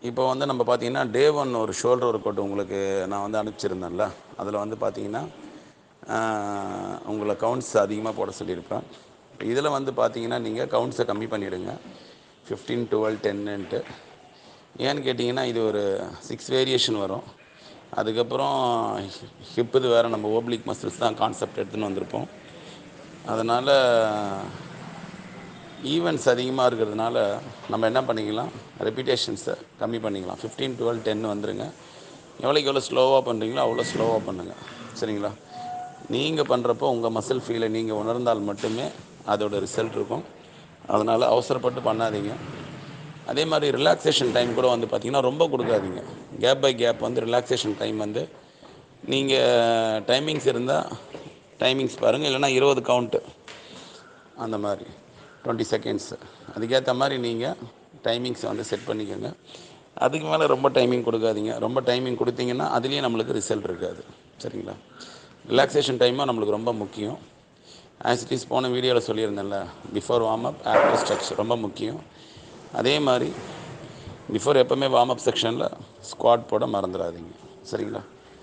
இப்போ வந்து நம்ம பார்த்தீங்கன்னா டே ஒன் ஒரு ஷோல்டர் ஒர்க் அவுட் உங்களுக்கு நான் வந்து அனுப்பிச்சிருந்தேன்ல அதில் வந்து பார்த்தீங்கன்னா ஆஹ், உங்களை கவுண்ட்ஸ் அதிகமாக போட சொல்லியிருப்பேன் இதில் வந்து பார்த்தீங்கன்னா நீங்கள் கவுண்ட்ஸை கம்மி பண்ணிவிடுங்க ஃபிஃப்டீன் டுவெல் டென்னுன்ட்டு ஏன்னு கேட்டிங்கன்னா இது ஒரு சிக்ஸ் வேரியேஷன் வரும் அதுக்கப்புறம் ஹிப் இது வேறு நம்ம ஓப்ளிக் மசில்ஸ் தான் கான்செப்ட் எடுத்துன்னு வந்திருப்போம் அதனால் ஈவெண்ட்ஸ் அதிகமாக இருக்கிறதுனால நம்ம என்ன பண்ணிக்கலாம் ரெப்பிட்டேஷன்ஸை கம்மி பண்ணிக்கலாம் ஃபிஃப்டீன் டுவெல் டென் வந்துருங்க எவ்வளோக்கு எவ்வளோ ஸ்லோவாக பண்ணுறீங்களோ அவ்வளோ ஸ்லோவாக பண்ணுங்கள் சரிங்களா நீங்கள் பண்ணுறப்போ உங்கள் மசில் ஃபீலை நீங்கள் உணர்ந்தால் மட்டுமே அதோட ரிசல்ட் இருக்கும் அதனால் அவசரப்பட்டு பண்ணாதீங்க அதே மாதிரி ரிலாக்ஸேஷன் டைம் கூட வந்து பார்த்திங்கன்னா ரொம்ப கொடுக்காதீங்க கேப் பை கேப் வந்து ரிலாக்ஸேஷன் டைம் வந்து நீங்கள் டைமிங்ஸ் இருந்தால் டைமிங்ஸ் பாருங்கள் இல்லைன்னா இருபது கவுண்ட்டு அந்த மாதிரி டுவெண்ட்டி செகண்ட்ஸ் அதுக்கேற்ற மாதிரி நீங்கள் டைமிங்ஸ் வந்து செட் பண்ணிக்கோங்க அதுக்கு மேலே ரொம்ப டைமிங் கொடுக்காதீங்க ரொம்ப டைமிங் கொடுத்தீங்கன்னா அதுலேயும் நம்மளுக்கு ரிசல்ட் இருக்காது சரிங்களா ரிலாக்ஸேஷன் டைமும் நம்மளுக்கு ரொம்ப முக்கியம் ஆஸ் இட் இஸ் போன வீடியோவில் சொல்லியிருந்தேன்ல before warm up after stretch ரொம்ப முக்கியம் அதே மாதிரி பிஃபோர் எப்போவுமே வார்ம் அப் செக்ஷனில் ஸ்குவாட் போட மறந்துடாதீங்க சரிங்களா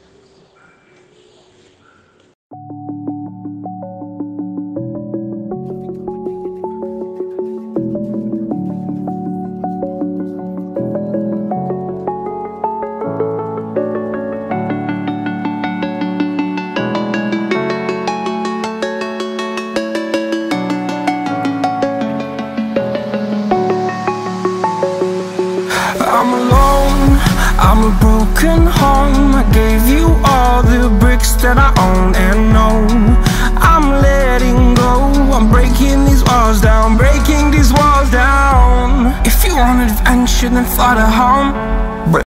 I'm alone, I'm a broken home. I gave you all the bricks that I own and know. I'm letting go, I'm breaking these walls down, breaking these walls down. If you want adventure, then fly to home.